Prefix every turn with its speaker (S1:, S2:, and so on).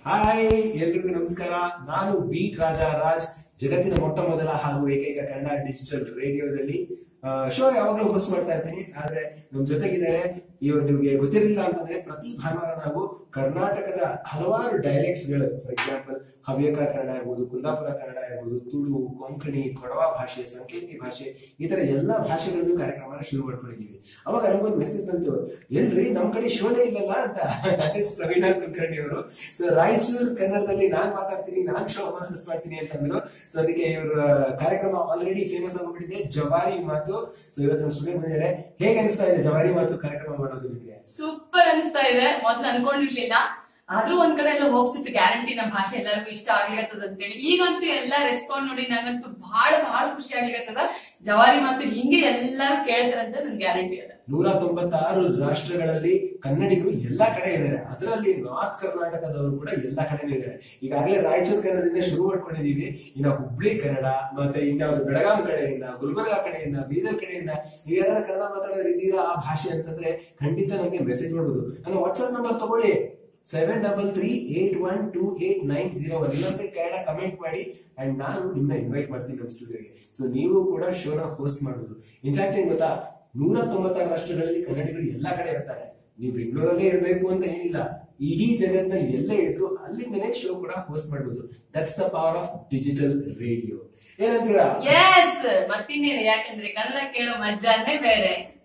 S1: hi ಎಲ್ರಿಗೂ ನಮಸ್ಕಾರ ನಾನು ಬೀಟ್ ರಾಜ ರಾಜ್ ಜಗತ್ತಿನ ಮೊಟ್ಟ ಮೊದಲ ಹಾಗೂ ಏಕೈಕ ಕನ್ನಡ ಡಿಜಿಟಲ್ ರೇಡಿಯೋದಲ್ಲಿ ಶೋ ಯಾವಾಗಲೂ ಹೋಸ್ಟ್ ಮಾಡ್ತಾ ಇರ್ತೀನಿ ಆದ್ರೆ ನಮ್ ಜೊತೆಗಿದ್ದಾರೆ ಇವಾಗ ನಿಮ್ಗೆ ಗೊತ್ತಿರಲಿಲ್ಲ ಅಂತಂದ್ರೆ ಪ್ರತಿ ಭಾನುವಾರ ನಾವು ಕರ್ನಾಟಕದ ಹಲವಾರು ಡೈಲೆಕ್ಟ್ಸ್ ಗಳು ಫಾರ್ ಎಕ್ಸಾಂಪಲ್ ಹವ್ಯಕ ಕನ್ನಡ ಇರ್ಬೋದು ಕುಂದಾಪುರ ಕನ್ನಡ ಇರ್ಬೋದು ತುಳು ಕೊಂಕಣಿ ಕೊಡವ ಭಾಷೆ ಸಂಕೇತಿ ಭಾಷೆ ಈ ತರ ಎಲ್ಲಾ ಭಾಷೆಗಳನ್ನು ಕಾರ್ಯಕ್ರಮನ ಶುರು ಮಾಡ್ಕೊಂಡಿದೀವಿ ಅವಾಗ ನಮಗೊಂದು ಮೆಸೇಜ್ ಬಂತು ಎಲ್ರಿ ನಮ್ ಕಡೆ ಶೋನೇ ಇಲ್ಲಲ್ಲ ಅಂತ ದಟ್ ಇಸ್ ಪ್ರವೀಣಾ ಕುಲಕರ್ಣಿ ಅವರು ಸೊ ರಾಯಚೂರು ಕನ್ನಡದಲ್ಲಿ ನಾನ್ ಮಾತಾಡ್ತೀನಿ ನಾನ್ ಶೋ ಅನೌನ್ಸ್ ಮಾಡ್ತೀನಿ ಅಂತಂದ್ರು ಸೊ ಅದಕ್ಕೆ ಇವ್ರ ಕಾರ್ಯಕ್ರಮ ಆಲ್ರೆಡಿ ಫೇಮಸ್ ಆಗ್ಬಿಟ್ಟಿದೆ ಜವಾರಿ ಮಾತು ಸೊ ಇವತ್ತು ನಮ್ಮ ಸ್ಟುಡಿಯೋ ಬಂದಿದ್ದಾರೆ ಹೇಗೆ ಅನಿಸ್ತಾ ಇದೆ ಜವಾರಿ ಮಾತು ಕಾರ್ಯಕ್ರಮ ಮಾಡೋದು ನಿಮಗೆ
S2: ಸೂಪರ್ ಅನಿಸ್ತಾ ಇದೆ ಮೊದ್ಲು ಅನ್ಕೊಂಡಿರ್ಲಿಲ್ಲ ಆದ್ರೂ ಒಂದ್ ಕಡೆ ಎಲ್ಲ ಹೋಪ್ಸ್ ಇತ್ತು ಗ್ಯಾರಂಟಿ ನಮ್ಮ ಭಾಷೆ ಎಲ್ಲರಿಗೂ ಇಷ್ಟ ಆಗ್ಲಿಕತ್ತದ ಅಂತೇಳಿ ಈಗಂತೂ ಎಲ್ಲ ರೆಸ್ಪಾಂಡ್ ನೋಡಿ ನಂಗಂತೂ ಬಹಳ ಬಹಳ ಖುಷಿ ಆಗ್ಲಿಕತ್ತದ ಜವಾರಿ ಮಾತು ಹಿಂಗೆ ಎಲ್ಲರೂ ಕೇಳ್ತಾರಂತ ನನ್ ಗ್ಯಾರಂಟಿ ಅದ
S1: ನೂರ ತೊಂಬತ್ತಾರು ರಾಷ್ಟ್ರಗಳಲ್ಲಿ ಕನ್ನಡಿಗರು ಎಲ್ಲಾ ಕಡೆ ಇದ್ದಾರೆ ಅದರಲ್ಲಿ ನಾರ್ತ್ ಕರ್ನಾಟಕದವರು ಕೂಡ ಎಲ್ಲಾ ಕಡೆ ಇದ್ದಾರೆ ಈಗಾಗಲೇ ರಾಯಚೂರು ಕನ್ನಡದಿಂದ ಶುರು ಮಾಡ್ಕೊಂಡಿದೀವಿ ಇನ್ನ ಹುಬ್ಳಿ ಕನ್ನಡ ಮತ್ತೆ ಇನ್ಯಾವುದು ಬೆಳಗಾಂ ಕಡೆಯಿಂದ ಗುಲ್ಬರ್ಗಾ ಕಡೆಯಿಂದ ಬೀದರ್ ಕಡೆಯಿಂದ ನೀವು ಯಾರು ಕನ್ನಡ ಮಾತಾಡೋರು ಇದ್ದೀರಾ ಆ ಭಾಷೆ ಅಂತಂದ್ರೆ ಖಂಡಿತ ನಮಗೆ ಮೆಸೇಜ್ ಮಾಡ್ಬೋದು ನನ್ನ ವಾಟ್ಸ್ಆಪ್ ನಂಬರ್ ತಗೊಳ್ಳಿ seven double three eight one two eight nine zero one ಇನ್ನೊಂದು ಕನ್ನಡ ಕಮೆಂಟ್ ಮಾಡಿ ಅಂಡ್ ನಾನು ನಿಮ್ಮನ್ನ ಇನ್ವೈಟ್ ಮಾಡ್ತೀನಿ ನಮ್ಮ ಸ್ಟುಡಿಯೋಗೆ ಸೊ ನೀವು ಕೂಡ ಶೋನ ಹೋಸ್ಟ್ ಮಾಡಬಹುದು ಇನ್ಫ್ಯಾಕ್ಟ್ ಏನ್ ಗೊತ್ತಾ ನೂರ ತೊಂಬತ್ತಾರು ರಾಷ್ಟ್ರಗಳಲ್ಲಿ ಕನ್ನಡಿಗರು ಎಲ್ಲಾ ಕಡೆ ಇರ್ತಾರೆ ನೀವು ಬೆಂಗಳೂರಲ್ಲೇ ಇರಬೇಕು ಅಂತ ಏನಿಲ್ಲ ಇಡೀ ಜಗತ್ತಿನಲ್ಲಿ ಎಲ್ಲೇ ಇದ್ರು ಅಲ್ಲಿಂದನೇ ಶೋ ಕೂಡ ಹೋಸ್ಟ್ ಮಾಡಬಹುದು that's the power of digital radio ಏನಂತೀರಾ
S2: ಎಸ್ ಮತ್ತಿನ್ನೇನು ಯಾಕಂದ್ರೆ ಕನ್ನಡ ಕೇಳೋ ಮಜಾನೇ ಬೇರೆ